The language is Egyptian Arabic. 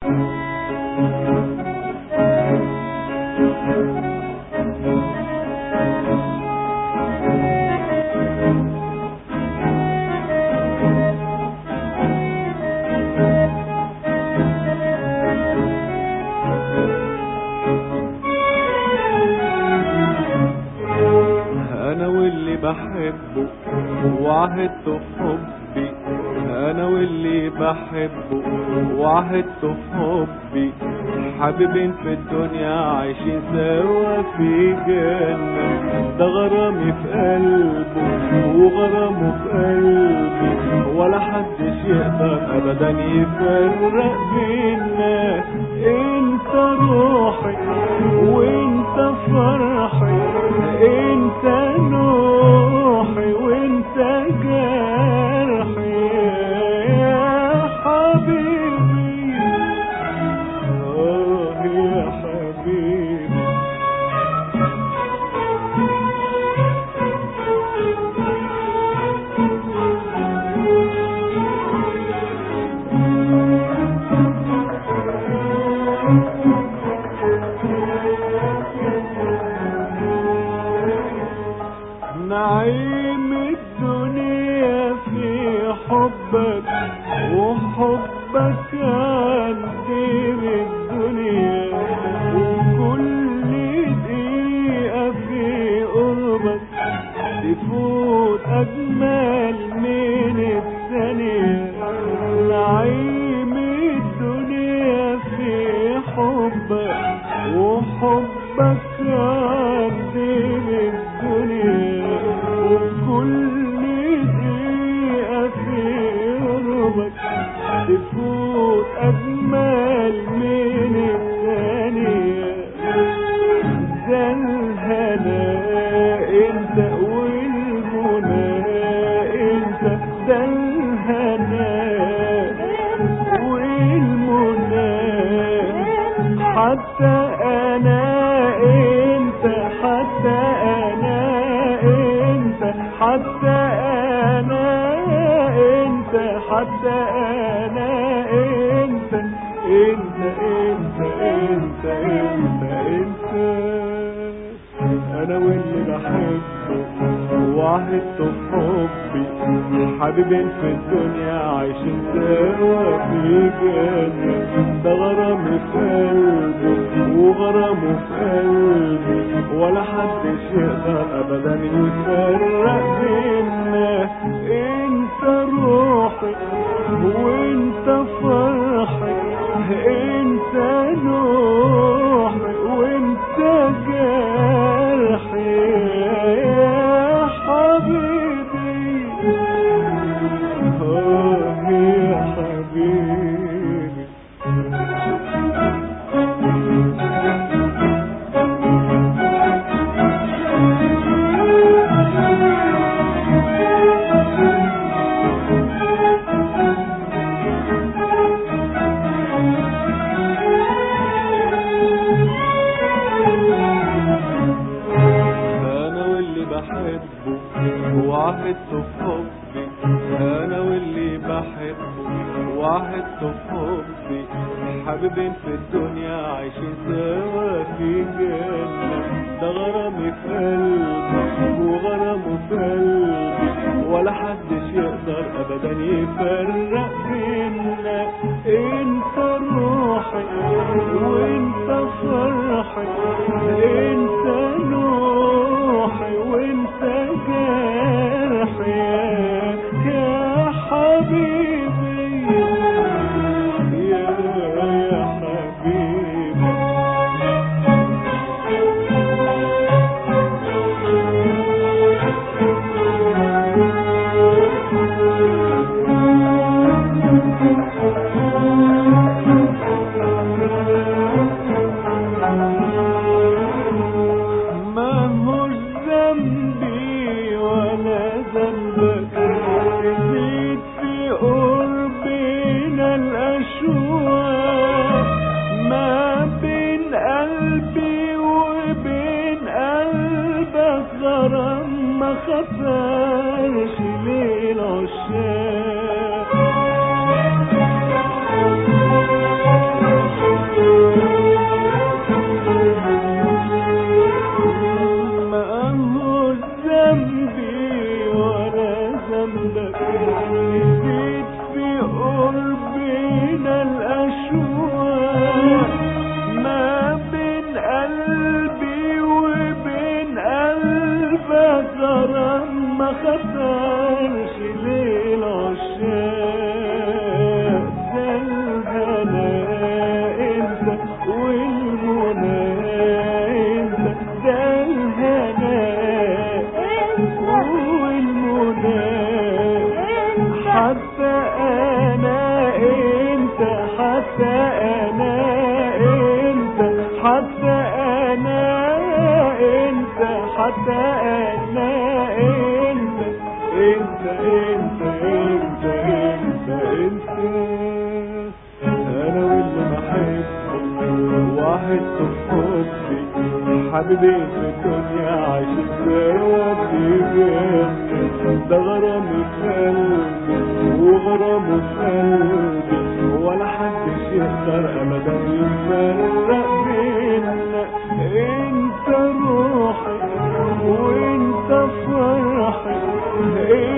انا واللي بحبه وعهدته في حبي انا واللي بحبه وعهدته في حبي حبيبين في الدنيا عايشين سوا في جنة ده غرامي في قلبه وغرامه في قلبي ولا حدش يقدر ابدا يفرق بينا انت روحي وانت فرحي انت نوحي وانت جرحي يا حبيبي اه يا حبيبي نعيم الدنيا في حبك وحبك عندي الدنيا وكل دقيقة في قربك تفوت أجمل من الثانية نعيم الدنيا في حبك وحبك عندي الدنيا وكل دقيقة في قربك تفوت أجمل من الثانية ده الهنا انت والمنى انت ده الهنا والمنى حتى انا انت حتى انا انت حتى انا انت حتى انا انت انت انت انت انت انت انا واللي بحبه وعهدته في حبي حبيبين في الدنيا عايشين سوا في جنة ده غرامي في قلبي وغرامه في قلبي ولا حدش يقدر ابدا يفرق بينا انت روحي وانت فرحي انت نوحي وانت جرحي يا حبيبي اه يا حبيبي انا واللي بحبه وعهدته في حبي انا واللي بحبه وعهدته في حبي حبيبين في الدنيا عايشين سوا في جنة ده غرامي في قلبي وغرامه في قلبي ولا حدش يقدر ابدا يفرق بينا انت روحي وانت فرحي انت نوحي وانت جرحي يا حبيبي يا يا حبيبي ما هو ذنبي ولا ذنبك تزيد في قربنا الأشواق ما بين قلبي وبين قلبك غرام ما خسرش للعشاق حتى انا انت حتى انا انت حتى انا انت انت انت انت انت انت انا واللي بحبك واحس بحبي حبيبي في الدنيا عايشين سوا بجد ده غرامي في قلبي وغرامه في قلبي ولا حدش يقدر ابدا يفرق بينا انت روحي وانت فرحي